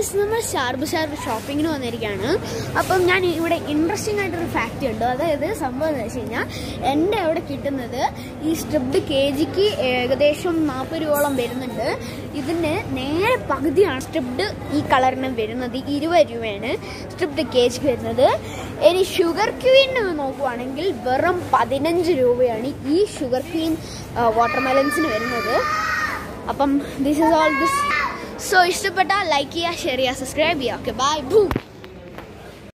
guys നമ്മൾ ഷാർബ് ഷാർബ് ഷോപ്പിങ്ങിന് വന്നിരിക്കുകയാണ് അപ്പം ഞാൻ ഇവിടെ ഇൻട്രസ്റ്റിംഗ് ആയിട്ടൊരു ഫാക്റ്റ് ഉണ്ട് അതായത് സംഭവം എന്ന് വെച്ച് കഴിഞ്ഞാൽ എൻ്റെ അവിടെ കിട്ടുന്നത് ഈ സ്ട്രിപ്ഡ് കെ ജിക്ക് ഏകദേശം നാൽപ്പത് രൂപയോളം വരുന്നുണ്ട് ഇതിന് നേരെ പകുതിയാണ് സ്ട്രിപ്ഡ് ഈ കളറിന് വരുന്നത് ഇരുപത് രൂപയാണ് സ്ട്രിപ്ഡ് കെ ജിക്ക് വരുന്നത് ഇനി ഷുഗർ ക്വീന് നോക്കുവാണെങ്കിൽ വെറും പതിനഞ്ച് രൂപയാണ് ഈ ഷുഗർ ക്വീൻ വാട്ടർമെലൻസിന് വരുന്നത് അപ്പം this is all this so ഇഷ്ടപ്പെട്ടാൽ ലൈക്ക് ചെയ്യുക ഷെയർ ചെയ്യുക സബ്സ്ക്രൈബ് ചെയ്യുക ഓക്കെ ബൈ ബൂം